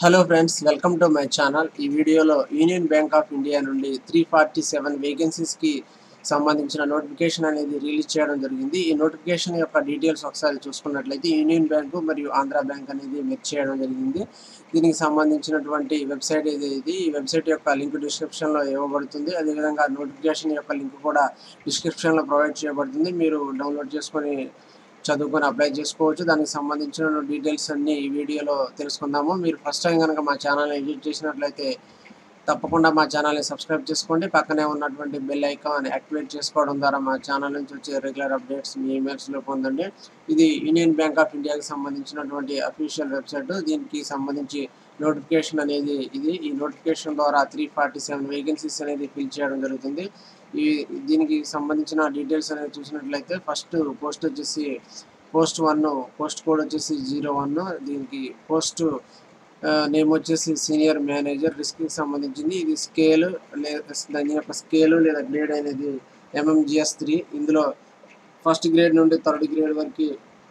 hello friends welcome to my channel ఈ వీడియోలో Union Bank of India నుండి three forty seven వేకెన్సీస్కి సంబంధించిన నోటిఫికేషన్ అనేది రిలీజ్ చేయడం జరిగింది ఈ నోటిఫికేషన్ యొక్క డీటెయిల్స్ ఒకసారి చూసుకున్నట్లయితే యూనియన్ బ్యాంకు మరియు ఆంధ్ర బ్యాంక్ అనేది మెర్జ్ చేయడం జరిగింది దీనికి సంబంధించినటువంటి వెబ్సైట్ ఇది ఇది ఈ వెబ్సైట్ యొక్క లింక్ డిస్క్రిప్షన్లో ఇవ్వబడుతుంది అదేవిధంగా నోటిఫికేషన్ యొక్క లింక్ కూడా డిస్క్రిప్షన్లో ప్రొవైడ్ చేయబడుతుంది మీరు డౌన్లోడ్ చేసుకొని చదువుకొని అప్లై చేసుకోవచ్చు దానికి సంబంధించిన డీటెయిల్స్ అన్ని ఈ వీడియోలో తెలుసుకుందాము మీరు ఫస్ట్ టైం కనుక మా ఛానల్ని విజిట్ చేసినట్లయితే తప్పకుండా మా ఛానల్ని సబ్స్క్రైబ్ చేసుకోండి పక్కనే ఉన్నటువంటి బెల్ ఐకాన్ యాక్టివేట్ చేసుకోవడం ద్వారా మా ఛానల్ నుంచి వచ్చే రెగ్యులర్ అప్డేట్స్ మీ ఈమెయిల్స్లో పొందండి ఇది యూనియన్ బ్యాంక్ ఆఫ్ ఇండియాకి సంబంధించినటువంటి అఫీషియల్ వెబ్సైట్ దీనికి సంబంధించి నోటిఫికేషన్ అనేది ఇది ఈ నోటిఫికేషన్ ద్వారా త్రీ ఫార్టీ సెవెన్ వేకెన్సీస్ అనేది ఫిల్ చేయడం జరుగుతుంది ఈ దీనికి సంబంధించిన డీటెయిల్స్ అనేది చూసినట్లయితే ఫస్ట్ పోస్ట్ వచ్చేసి పోస్ట్ వన్ పోస్ట్ కోడ్ వచ్చేసి జీరో వన్ దీనికి పోస్ట్ నేమ్ వచ్చేసి సీనియర్ మేనేజర్ రిస్క్కి సంబంధించింది ఇది స్కేల్ లేదా దాని యొక్క స్కేల్ లేదా గ్రేడ్ అనేది ఎంఎంజిఎస్ త్రీ ఇందులో ఫస్ట్ గ్రేడ్ నుండి థర్డ్ గ్రేడ్ వరకు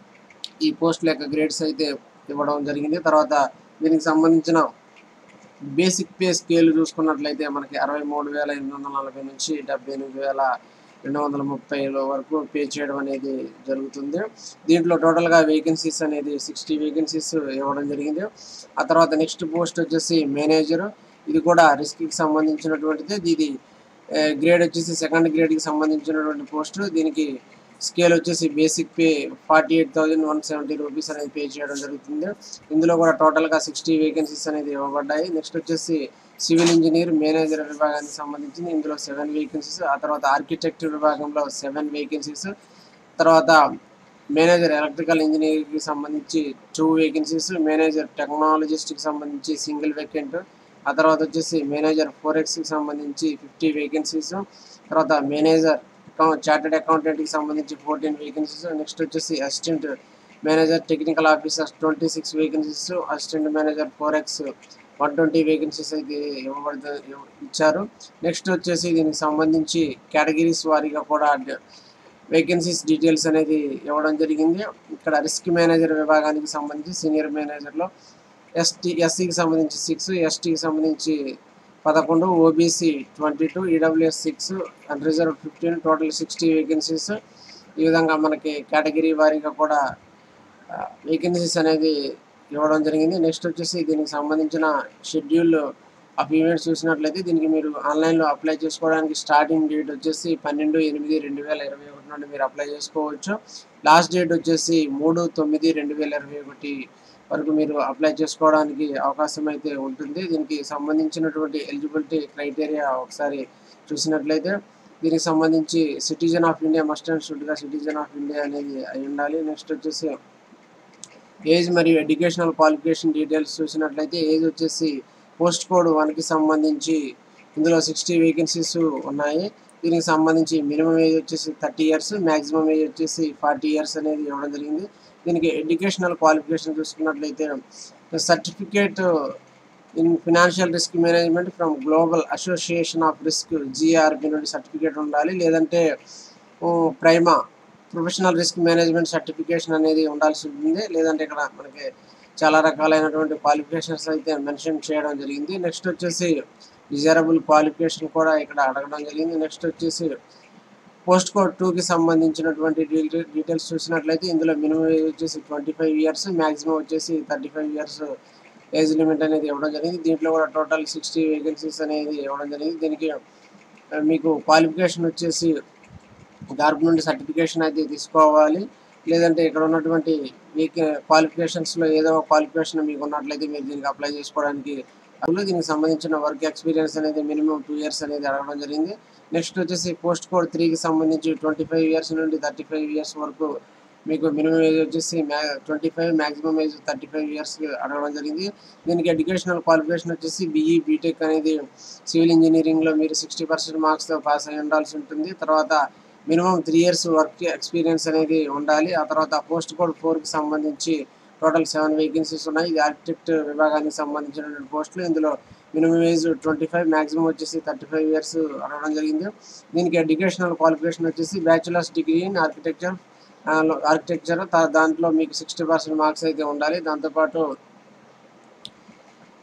ఈ పోస్ట్ యొక్క గ్రేడ్స్ అయితే ఇవ్వడం జరిగింది తర్వాత దీనికి సంబంధించిన బేసిక్ పే స్కేల్ చూసుకున్నట్లయితే మనకి అరవై మూడు వేల ఎనిమిది వందల నలభై నుంచి డెబ్బై ఎనిమిది వేల రెండు వందల ముప్పై వరకు పే చేయడం అనేది జరుగుతుంది దీంట్లో టోటల్గా వేకెన్సీస్ అనేది సిక్స్టీ వేకెన్సీస్ ఇవ్వడం జరిగింది ఆ తర్వాత నెక్స్ట్ పోస్ట్ వచ్చేసి మేనేజర్ ఇది కూడా రిస్క్కి సంబంధించినటువంటిది ఇది గ్రేడ్ వచ్చేసి సెకండ్ గ్రేడ్కి సంబంధించినటువంటి పోస్ట్ దీనికి స్కేల్ వచ్చేసి basic pay forty eight thousand one seventy rupees అనేది పే చేయడం జరుగుతుంది ఇందులో కూడా టోటల్గా సిక్స్టీ వేకెన్సీస్ అనేది ఇవ్వబడ్డాయి నెక్స్ట్ వచ్చేసి సివిల్ ఇంజనీర్ మేనేజర్ విభాగానికి సంబంధించింది ఇందులో సెవెన్ వేకెన్సీస్ ఆ తర్వాత ఆర్కిటెక్ట్ విభాగంలో సెవెన్ వేకెన్సీస్ తర్వాత మేనేజర్ ఎలక్ట్రికల్ ఇంజనీరింగ్కి సంబంధించి టూ వేకెన్సీస్ మేనేజర్ టెక్నాలజిస్ట్కి సంబంధించి సింగిల్ వేకెంట్ ఆ తర్వాత వచ్చేసి మేనేజర్ ఫోర్ ఎక్స్కి సంబంధించి ఫిఫ్టీ వేకెన్సీస్ తర్వాత మేనేజర్ చార్టెడ్ అకౌంటెంట్కి సంబంధించి ఫోర్టీన్ వేకెన్సీస్ నెక్స్ట్ వచ్చేసి assistant manager technical officer twenty six vacancies assistant manager forex one twenty vacancies అయితే ఇవ్వబడుతు ఇచ్చారు నెక్స్ట్ వచ్చేసి దీనికి సంబంధించి కేటగిరీస్ వారీగా కూడా వేకెన్సీస్ డీటెయిల్స్ అనేది ఇవ్వడం జరిగింది ఇక్కడ రిస్క్ మేనేజర్ విభాగానికి సంబంధించి సీనియర్ మేనేజర్లో ఎస్టీ ఎస్సీకి సంబంధించి సిక్స్ ఎస్టీకి సంబంధించి పదకొండు OBC twenty two EWS six and reserve fifteen total sixty vacancies ఈ విధంగా మనకి కేటగిరీ వారీగా కూడా వేకెన్సీస్ అనేది ఇవ్వడం జరిగింది నెక్స్ట్ వచ్చేసి దీనికి సంబంధించిన షెడ్యూల్ ఆఫ్ ఈవెంట్స్ చూసినట్లయితే దీనికి మీరు ఆన్లైన్లో అప్లై చేసుకోవడానికి స్టార్టింగ్ డేట్ వచ్చేసి పన్నెండు ఎనిమిది రెండు వేల ఇరవై ఒకటి నుండి మీరు అప్లై చేసుకోవచ్చు లాస్ట్ డేట్ వచ్చేసి మూడు తొమ్మిది రెండు వేల ఇరవై ఒకటి వరకు మీరు అప్లై చేసుకోవడానికి అవకాశం అయితే ఉంటుంది దీనికి సంబంధించినటువంటి ఎలిజిబిలిటీ క్రైటీరియా ఒకసారి చూసినట్లయితే దీనికి సంబంధించి citizen of India must and షుడ్గా సిటిజన్ ఆఫ్ ఇండియా అనేది అయి ఉండాలి నెక్స్ట్ వచ్చేసి ఏజ్ మరియు ఎడ్యుకేషనల్ క్వాలిఫికేషన్ డీటెయిల్స్ చూసినట్లయితే ఏజ్ వచ్చేసి పోస్ట్ కోడ్ వన్కి సంబంధించి ఇందులో సిక్స్టీ వేకెన్సీస్ ఉన్నాయి దీనికి సంబంధించి మినిమం ఏజ్ వచ్చేసి థర్టీ ఇయర్స్ మ్యాక్సిమం ఏజ్ వచ్చేసి ఫార్టీ ఇయర్స్ అనేది ఇవ్వడం జరిగింది దీనికి ఎడ్యుకేషనల్ క్వాలిఫికేషన్ చూసుకున్నట్లయితే certificate in financial risk management from global association of risk GRB నుండి సర్టిఫికేట్ ఉండాలి లేదంటే prima professional risk management certification అనేది ఉండాల్సి ఉంటుంది లేదంటే ఇక్కడ మనకి చాలా రకాలైనటువంటి క్వాలిఫికేషన్స్ అయితే మెన్షన్ చేయడం జరిగింది నెక్స్ట్ వచ్చేసి డిజైరబుల్ క్వాలిఫికేషన్ కూడా ఇక్కడ అడగడం జరిగింది నెక్స్ట్ వచ్చేసి పోస్ట్ కోడ్ టూకి సంబంధించినటువంటి డీటెయిల్స్ చూసినట్లయితే ఇందులో మినిమం ఏజ్ వచ్చేసి ట్వంటీ ఫైవ్ ఇయర్స్ మ్యాక్సిమం వచ్చేసి thirty five years age limit అనేది ఇవ్వడం జరిగింది దీంట్లో కూడా టోటల్ సిక్స్టీ వేకెన్సీస్ అనేది ఇవ్వడం జరిగింది దీనికి మీకు క్వాలిఫికేషన్ వచ్చేసి గార్ప్ నుండి సర్టిఫికేషన్ అయితే తీసుకోవాలి లేదంటే ఇక్కడ ఉన్నటువంటి మీకు క్వాలిఫికేషన్స్లో ఏదో ఒక క్వాలిఫికేషన్ మీకు ఉన్నట్లయితే మీరు దీనికి అప్లై చేసుకోవడానికి అందులో దీనికి సంబంధించిన వర్క్ ఎక్స్పీరియన్స్ అనేది మినిమం టూ ఇయర్స్ అనేది అడగడం జరిగింది నెక్స్ట్ వచ్చేసి పోస్ట్ కోడ్ త్రీకి సంబంధించి ట్వంటీ ఫైవ్ ఇయర్స్ నుండి థర్టీ ఫైవ్ ఇయర్స్ వరకు మీకు మినిమం ఏజ్ వచ్చేసి మ్యా twenty five maximum age thirty five years అడగడం జరిగింది దీనికి ఎడ్యుకేషనల్ క్వాలిఫికేషన్ వచ్చేసి బీఈ బీటెక్ అనేది సివిల్ ఇంజనీరింగ్లో మీరు సిక్స్టీ పర్సెంట్ మార్క్స్తో పాస్ అయి ఉండాల్సి ఉంటుంది తర్వాత minimum three years work experience అనేది ఉండాలి ఆ తర్వాత పోస్ట్ కోడ్ ఫోర్కి సంబంధించి టోటల్ సెవెన్ వేకెన్సీస్ ఉన్నాయి ఇది ఆర్కిటెక్ట్ విభాగానికి సంబంధించినటువంటి పోస్టులు ఇందులో minimum age twenty five maximum వచ్చేసి థర్టీ ఫైవ్ ఇయర్స్ అడగడం జరిగింది దీనికి ఎడ్యుకేషనల్ క్వాలిఫికేషన్ వచ్చేసి bachelors degree in architecture architecture దాంట్లో మీకు సిక్స్టీ పర్సెంట్ మార్క్స్ అయితే ఉండాలి దాంతోపాటు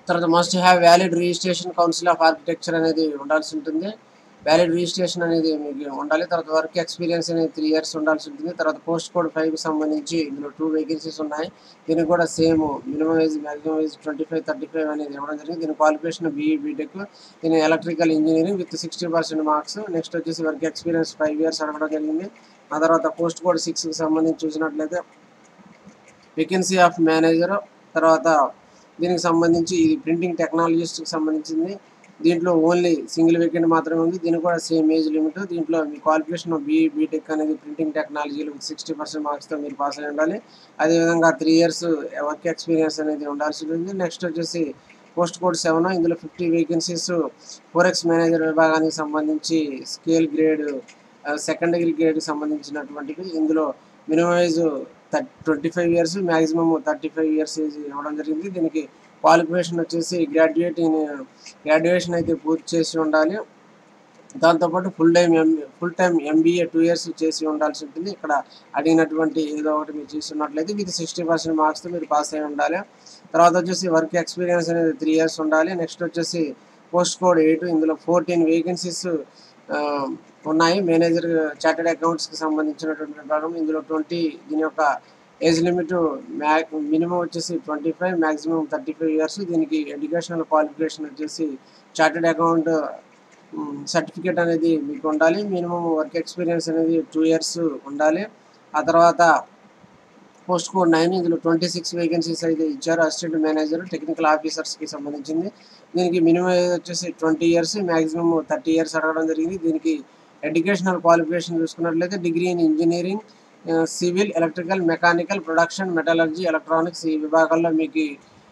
తర్వాత must have valid registration council of architecture అనేది ఉండాల్సి ఉంటుంది వ్యాలిడ్ రిజిస్ట్రేషన్ అనేది మీకు ఉండాలి తర్వాత వర్క్ ఎక్స్పీరియన్స్ అనేది త్రీ ఇయర్స్ ఉండాల్సి ఉంటుంది తర్వాత పోస్ట్ కోడ్ ఫైవ్కి సంబంధించి ఇందులో టూ వేకెన్సీస్ ఉన్నాయి దీనికి కూడా same minimum age maximum age twenty five thirty five అనేది ఇవ్వడం జరిగింది దీని క్వాలిఫికేషన్ బీఈ బీటెక్ దీని electrical engineering with sixty percent marks next వచ్చేసి వర్క్ ఎక్స్పీరియన్స్ ఫైవ్ ఇయర్స్ అడగడం జరిగింది ఆ తర్వాత పోస్ట్ కోడ్ సిక్స్కి సంబంధించి చూసినట్లయితే వేకెన్సీ ఆఫ్ మేనేజర్ తర్వాత దీనికి సంబంధించి ఇది ప్రింటింగ్ టెక్నాలజిస్ట్కి సంబంధించింది దీంట్లో ఓన్లీ సింగిల్ వేకెంట్ మాత్రమే ఉంది దీనికి కూడా సేమ్ ఏజ్ లిమిట్ దీంట్లో మీ క్వాలిఫికేషన్ బీఈ బీటెక్ అనేది ప్రింటింగ్ టెక్నాలజీలో సిక్స్టీ పర్సెంట్ మార్క్స్తో మీరు పాస్ అయి ఉండాలి అదేవిధంగా త్రీ ఇయర్స్ వర్క్ ఎక్స్పీరియన్స్ అనేది ఉండాల్సి ఉంటుంది నెక్స్ట్ వచ్చేసి పోస్ట్ కోడ్ సెవెన్ ఇందులో ఫిఫ్టీ వేకెన్సీస్ ఫోరెక్స్ మేనేజర్ విభాగానికి సంబంధించి స్కేల్ గ్రేడ్ సెకండ్ డిగ్రీ గ్రేడ్కి సంబంధించినటువంటివి ఇందులో minimum age thirty twenty five years maximum thirty five years age ఇవ్వడం జరిగింది దీనికి క్వాలిఫికేషన్ వచ్చేసి గ్రాడ్యుయేట్ గ్రాడ్యుయేషన్ అయితే పూర్తి చేసి ఉండాలి దాంతోపాటు full time M full time MBA two years చేసి ఉండాల్సి ఉంటుంది ఇక్కడ అడిగినటువంటి ఏదో ఒకటి మీరు చేస్తున్నట్లయితే విత్ సిక్స్టీ పర్సెంట్ మార్క్స్తో మీరు పాస్ అయి ఉండాలి తర్వాత వచ్చేసి వర్క్ ఎక్స్పీరియన్స్ అనేది త్రీ ఇయర్స్ ఉండాలి నెక్స్ట్ వచ్చేసి పోస్ట్ కోడ్ ఎయిట్ ఇందులో ఫోర్టీన్ వేకెన్సీస్ ఉన్నాయి మేనేజర్ చార్టెడ్ అకౌంట్స్కి సంబంధించినటువంటి విభాగం ఇందులో ట్వంటీ దీని యొక్క ఏజ్ లిమిట్ మ్యాక్ మినిమం వచ్చేసి twenty five maximum thirty five years దీనికి ఎడ్యుకేషనల్ క్వాలిఫికేషన్ వచ్చేసి చార్టెడ్ అకౌంట్ సర్టిఫికేట్ అనేది మీకు ఉండాలి మినిమం వర్క్ ఎక్స్పీరియన్స్ అనేది టూ ఇయర్స్ ఉండాలి ఆ తర్వాత పోస్ట్ కోడ్ నైన్ ఇందులో ట్వంటీ సిక్స్ వేకెన్సీస్ అయితే ఇచ్చారు అసిస్టెంట్ మేనేజర్ టెక్నికల్ ఆఫీసర్స్కి సంబంధించింది దీనికి మినిమం ఏజ్ వచ్చేసి twenty years maximum thirty years అడగడం జరిగింది దీనికి ఎడ్యుకేషనల్ క్వాలిఫికేషన్ చూసుకున్నట్లయితే degree in engineering civil electrical mechanical production metallurgy electronics ఈ విభాగాల్లో మీకు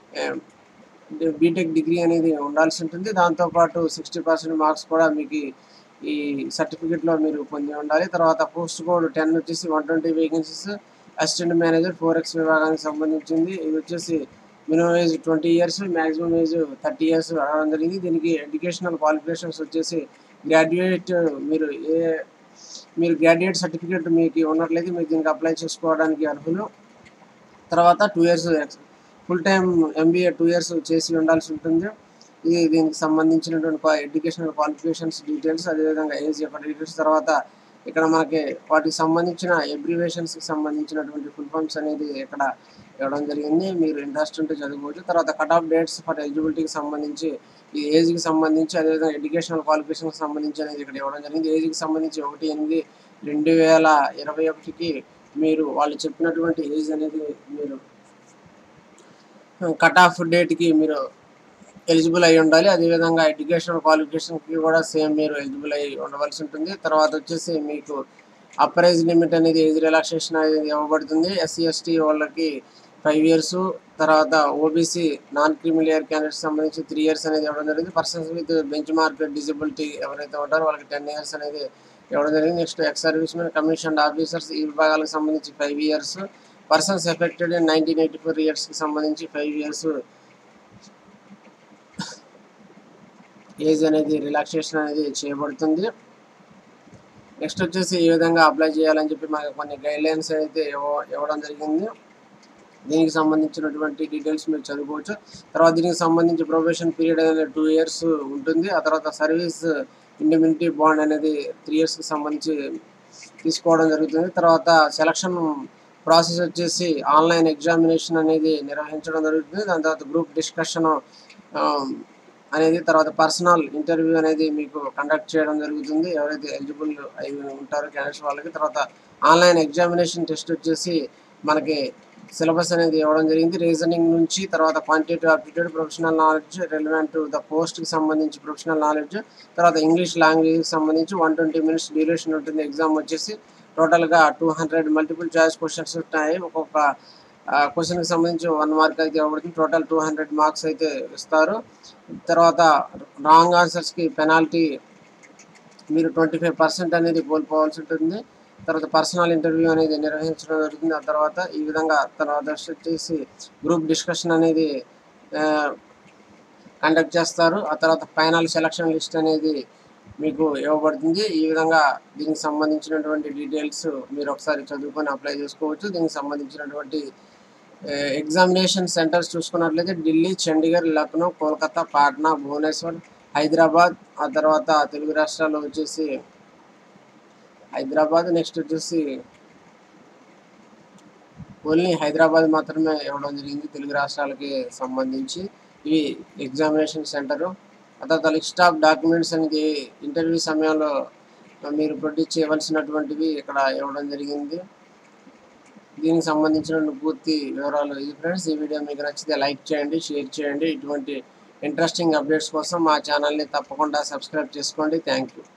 బీటెక్ డిగ్రీ అనేది ఉండాల్సి ఉంటుంది దాంతోపాటు సిక్స్టీ పర్సెంట్ మార్క్స్ కూడా మీకు ఈ సర్టిఫికెట్లో మీరు పొంది ఉండాలి తర్వాత పోస్ట్ కోడ్ టెన్ వచ్చేసి one twenty vacancies assistant manager forex విభాగానికి సంబంధించింది ఇది వచ్చేసి minimum age twenty years maximum age thirty years రావడం జరిగింది దీనికి ఎడ్యుకేషనల్ క్వాలిఫికేషన్స్ వచ్చేసి గ్రాడ్యుయేట్ మీరు ఏ మీరు గ్రాడ్యుయేట్ సర్టిఫికేట్ మీకు ఉన్నట్లయితే మీరు దీనికి అప్లై చేసుకోవడానికి అర్హులు తర్వాత two years full time MBA two years చేసి ఉండాల్సి ఉంటుంది ఇది దీనికి సంబంధించినటువంటి ఎడ్యుకేషనల్ క్వాలిఫికేషన్స్ డీటెయిల్స్ అదేవిధంగా ఏజ్ యొక్క డీటెయిల్స్ తర్వాత ఇక్కడ మనకి వాటికి సంబంధించిన ఎబ్రివేషన్స్కి సంబంధించినటువంటి ఫుల్ ఫామ్స్ అనేది ఇక్కడ ఇవ్వడం జరిగింది మీరు ఇంట్రెస్ట్ ఉంటే చదువుకోవచ్చు తర్వాత కట్ ఆఫ్ డేట్స్ ఫర్ ఎలిజిబిలిటీకి సంబంధించి ఈ ఏజ్కి సంబంధించి అదేవిధంగా ఎడ్యుకేషనల్ క్వాలిఫికేషన్కి సంబంధించి అనేది ఇక్కడ ఇవ్వడం జరిగింది ఏజ్కి సంబంధించి ఒకటి ఎనిమిది రెండు వేల ఇరవై ఒకటికి మీరు వాళ్ళు చెప్పినటువంటి ఏజ్ అనేది మీరు కట్ ఆఫ్ డేట్కి మీరు ఎలిజిబుల్ అయి ఉండాలి అదేవిధంగా ఎడ్యుకేషనల్ క్వాలిఫికేషన్కి కూడా సేమ్ మీరు ఎలిజిబుల్ అయి ఉండవలసి ఉంటుంది తర్వాత వచ్చేసి మీకు అప్పర్ ఏజ్ లిమిట్ అనేది ఏజ్ రిలాక్సేషన్ అనేది ఇవ్వబడుతుంది ఎస్సీ ఎస్టీ వాళ్ళకి ఫైవ్ ఇయర్స్ తర్వాత ఓబీసీ నాన్ క్రిమిలియర్ క్యాండిడేట్స్ సంబంధించి త్రీ ఇయర్స్ అనేది ఇవ్వడం జరిగింది persons with benchmark disability ఎవరైతే ఉంటారో వాళ్ళకి టెన్ ఇయర్స్ అనేది ఇవ్వడం జరిగింది next ex servicemen commission officers ఈ విభాగాలకు సంబంధించి five years persons affected in nineteen eighty four ఇయర్స్కి సంబంధించి ఫైవ్ ఇయర్స్ ఏజ్ అనేది రిలాక్సేషన్ అనేది చేయబడుతుంది నెక్స్ట్ వచ్చేసి ఈ విధంగా అప్లై చేయాలని చెప్పి మాకు కొన్ని గైడ్ లైన్స్ అయితే ఇవ్వ- ఇవ్వడం జరిగింది దీనికి సంబంధించినటువంటి డీటెయిల్స్ మీరు చదువుకోవచ్చు తర్వాత దీనికి సంబంధించి ప్రొబేషన్ పీరియడ్ అనేది టూ ఇయర్స్ ఉంటుంది ఆ తర్వాత సర్వీస్ ఇండిమినిటీ బాండ్ అనేది త్రీ ఇయర్స్కి సంబంధించి తీసుకోవడం జరుగుతుంది తర్వాత సెలక్షన్ ప్రాసెస్ వచ్చేసి ఆన్లైన్ ఎగ్జామినేషన్ అనేది నిర్వహించడం జరుగుతుంది దాని తర్వాత గ్రూప్ డిస్కషన్ అనేది తర్వాత పర్సనల్ ఇంటర్వ్యూ అనేది మీకు కండక్ట్ చేయడం జరుగుతుంది ఎవరైతే ఎలిజిబుల్ అయి ఉంటారో క్యాండిడేట్స్ వాళ్ళకి తర్వాత ఆన్లైన్ ఎగ్జామినేషన్ టెస్ట్ వచ్చేసి మనకి సిలబస్ అనేది ఇవ్వడం జరిగింది రీజనింగ్ నుంచి తర్వాత quantitative aptitude professional knowledge relevant to the పోస్ట్కి సంబంధించి ప్రొఫెషనల్ నాలెడ్జ్ తర్వాత ఇంగ్లీష్ లాంగ్వేజ్కి సంబంధించి వన్ ట్వంటీ మినిట్స్ డ్యూరేషన్ ఉంటుంది ఎగ్జామ్ వచ్చేసి టోటల్గా two hundred multiple choice questions ఉంటాయి ఒక్కొక్క క్వశ్చన్కి సంబంధించి వన్ మార్క్ అయితే ఇవ్వబడుతుంది టోటల్ టూ హండ్రెడ్ మార్క్స్ అయితే ఇస్తారు తర్వాత రాంగ్ ఆన్సర్స్కి పెనాల్టీ మీరు ట్వంటీ ఫైవ్ పర్సెంట్ అనేది కోల్పోవాల్సి ఉంటుంది తర్వాత పర్సనల్ ఇంటర్వ్యూ అనేది నిర్వహించడం జరుగుతుంది ఆ తర్వాత ఈ విధంగా తర్వాత వచ్చేసి గ్రూప్ డిస్కషన్ అనేది కండక్ట్ చేస్తారు ఆ తర్వాత ఫైనల్ సెలక్షన్ లిస్ట్ అనేది మీకు ఇవ్వబడుతుంది ఈ విధంగా దీనికి సంబంధించినటువంటి డీటెయిల్స్ మీరు ఒకసారి చదువుకొని అప్లై చేసుకోవచ్చు దీనికి సంబంధించినటువంటి ఎగ్జామినేషన్ సెంటర్స్ చూసుకున్నట్లయితే ఢిల్లీ చండీగఢ్ లక్నో కోల్కతా పాట్నా భువనేశ్వర్ హైదరాబాద్ ఆ తర్వాత తెలుగు రాష్ట్రాల్లో వచ్చేసి హైదరాబాద్ నెక్స్ట్ వచ్చేసి ఓన్లీ హైదరాబాద్ మాత్రమే ఇవ్వడం జరిగింది తెలుగు రాష్ట్రాలకి సంబంధించి ఇవి ఎగ్జామినేషన్ సెంటరు ఆ తర్వాత లిస్ట్ ఆఫ్ డాక్యుమెంట్స్ అనేది ఇంటర్వ్యూ సమయంలో మీరు ప్రొడ్యూస్ చేయవలసినటువంటివి ఇక్కడ ఇవ్వడం జరిగింది దీనికి సంబంధించిన పూర్తి వివరాలు ఇది ఫ్రెండ్స్ ఈ వీడియో మీకు నచ్చితే లైక్ చేయండి షేర్ చేయండి ఇటువంటి ఇంట్రెస్టింగ్ అప్డేట్స్ కోసం మా ఛానల్ని తప్పకుండా సబ్స్క్రైబ్ చేసుకోండి థ్యాంక్ యూ